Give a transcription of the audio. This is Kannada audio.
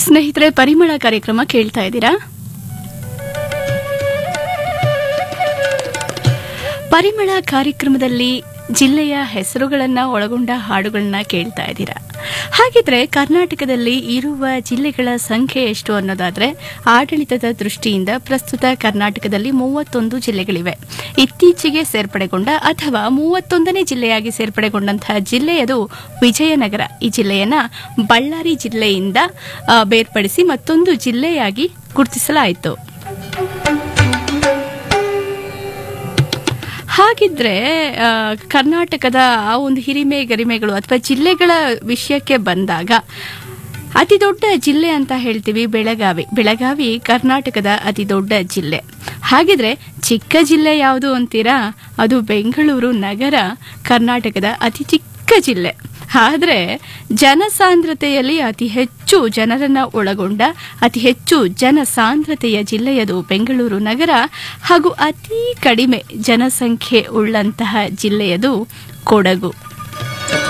ಸ್ನೇಹಿತರೆ ಪರಿಮಳ ಕಾರ್ಯಕ್ರಮ ಕೇಳ್ತಾ ಇದ್ದೀರಾ ಪರಿಮಳ ಕಾರ್ಯಕ್ರಮದಲ್ಲಿ ಜಿಲ್ಲೆಯ ಹೆಸರುಗಳನ್ನ ಒಳಗೊಂಡ ಹಾಡುಗಳನ್ನ ಕೇಳ್ತಾ ಇದ್ದೀರಾ ಹಾಗಿದ್ರೆ ಕರ್ನಾಟಕದಲ್ಲಿ ಇರುವ ಜಿಲ್ಲೆಗಳ ಸಂಖ್ಯೆ ಎಷ್ಟು ಅನ್ನೋದಾದ್ರೆ ಆಡಳಿತದ ದೃಷ್ಟಿಯಿಂದ ಪ್ರಸ್ತುತ ಕರ್ನಾಟಕದಲ್ಲಿ ಮೂವತ್ತೊಂದು ಜಿಲ್ಲೆಗಳಿವೆ ಇತ್ತೀಚೆಗೆ ಸೇರ್ಪಡೆಗೊಂಡ ಅಥವಾ ಮೂವತ್ತೊಂದನೇ ಜಿಲ್ಲೆಯಾಗಿ ಸೇರ್ಪಡೆಗೊಂಡಂತಹ ಜಿಲ್ಲೆಯದು ವಿಜಯನಗರ ಈ ಜಿಲ್ಲೆಯನ್ನ ಬಳ್ಳಾರಿ ಜಿಲ್ಲೆಯಿಂದ ಆ, ಬೇರ್ಪಡಿಸಿ ಮತ್ತೊಂದು ಜಿಲ್ಲೆಯಾಗಿ ಗುರುತಿಸಲಾಯಿತು ಹಾಗಿದ್ರೆ ಆ, ಕರ್ನಾಟಕದ ಆ ಒಂದು ಹಿರಿಮೆ ಗರಿಮೆಗಳು ಅಥವಾ ಜಿಲ್ಲೆಗಳ ವಿಷಯಕ್ಕೆ ಬಂದಾಗ ಅತಿ ದೊಡ್ಡ ಜಿಲ್ಲೆ ಅಂತ ಹೇಳ್ತೀವಿ ಬೆಳಗಾವಿ ಬೆಳಗಾವಿ ಕರ್ನಾಟಕದ ಅತಿ ದೊಡ್ಡ ಜಿಲ್ಲೆ ಹಾಗಿದ್ರೆ ಚಿಕ್ಕ ಜಿಲ್ಲೆ ಯಾವುದು ಅಂತೀರಾ ಅದು ಬೆಂಗಳೂರು ನಗರ ಕರ್ನಾಟಕದ ಅತಿ ಚಿಕ್ಕ ಜಿಲ್ಲೆ ಆದರೆ ಜನಸಾಂದ್ರತೆಯಲ್ಲಿ ಅತಿ ಹೆಚ್ಚು ಜನರನ್ನ ಒಳಗೊಂಡ ಅತಿ ಹೆಚ್ಚು ಜನಸಾಂದ್ರತೆಯ ಜಿಲ್ಲೆಯದು ಬೆಂಗಳೂರು ನಗರ ಹಾಗೂ ಅತಿ ಕಡಿಮೆ ಜನಸಂಖ್ಯೆ ಉಳ್ಳಂತಹ ಜಿಲ್ಲೆಯದು ಕೊಡಗು